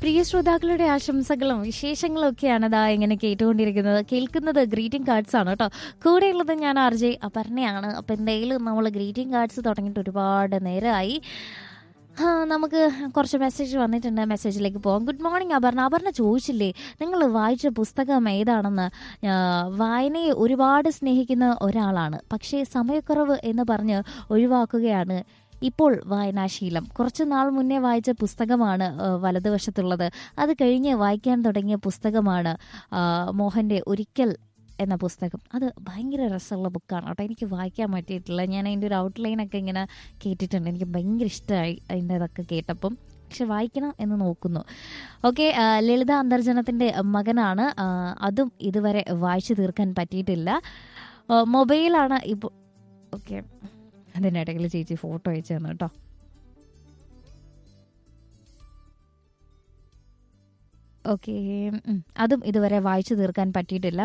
പ്രിയ ശ്രോതാക്കളുടെ ആശംസകളും വിശേഷങ്ങളും ഒക്കെയാണ് ഇതാ ഇങ്ങനെ കേട്ടുകൊണ്ടിരിക്കുന്നത് കേൾക്കുന്നത് ഗ്രീറ്റിംഗ് കാർഡ്സ് ആണ് കേട്ടോ കൂടെയുള്ളത് ഞാൻ ആർ ജെ അപർണയാണ് അപ്പം എന്തായാലും നമ്മൾ ഗ്രീറ്റിംഗ് കാർഡ്സ് തുടങ്ങിയിട്ട് ഒരുപാട് നേരമായി ആ, നമുക്ക് കുറച്ച് മെസ്സേജ് വന്നിട്ടുണ്ട് മെസ്സേജിലേക്ക് പോകാം ഗുഡ് മോർണിംഗ് അപർണ അപർണ ചോദിച്ചില്ലേ നിങ്ങൾ വായിച്ച പുസ്തകം ഏതാണെന്ന് ആ, വായനയെ ഒരുപാട് സ്നേഹിക്കുന്ന ഒരാളാണ് പക്ഷേ സമയക്കുറവ് എന്ന് പറഞ്ഞ് ഒഴിവാക്കുകയാണ് ഇപ്പോൾ വായനാശീലം കുറച്ച് നാൾ മുന്നേ വായിച്ച പുസ്തകമാണ് ആ, വലതുവശത്തുള്ളത് അത് കഴിഞ്ഞ് വായിക്കാൻ തുടങ്ങിയ പുസ്തകമാണ് ആ, മോഹൻ്റെ ഒരിക്കൽ എന്ന പുസ്തകം അത് ഭയങ്കര രസമുള്ള ബുക്കാണ് കേട്ടോ എനിക്ക് വായിക്കാൻ പറ്റിയിട്ടില്ല ഞാൻ അതിൻ്റെ ഒരു ഔട്ട്ലൈനൊക്കെ ഇങ്ങനെ കേട്ടിട്ടുണ്ട് എനിക്ക് ഭയങ്കര ഇഷ്ടമായി അതിൻ്റെ ഇതൊക്കെ കേട്ടപ്പം പക്ഷെ വായിക്കണം എന്ന് നോക്കുന്നു ഓക്കെ ലളിത അന്തർജനത്തിൻ്റെ മകനാണ് ആ, അതും ഇതുവരെ വായിച്ചു തീർക്കാൻ പറ്റിയിട്ടില്ല ആ, മൊബൈലാണ് ഇപ്പോൾ ഓക്കെ അതിനിടയിൽ ചേച്ചി ഫോട്ടോ അയച്ചു തന്നു കേട്ടോ ഓക്കെ അതും ഇതുവരെ വായിച്ചു തീർക്കാൻ പറ്റിയിട്ടില്ല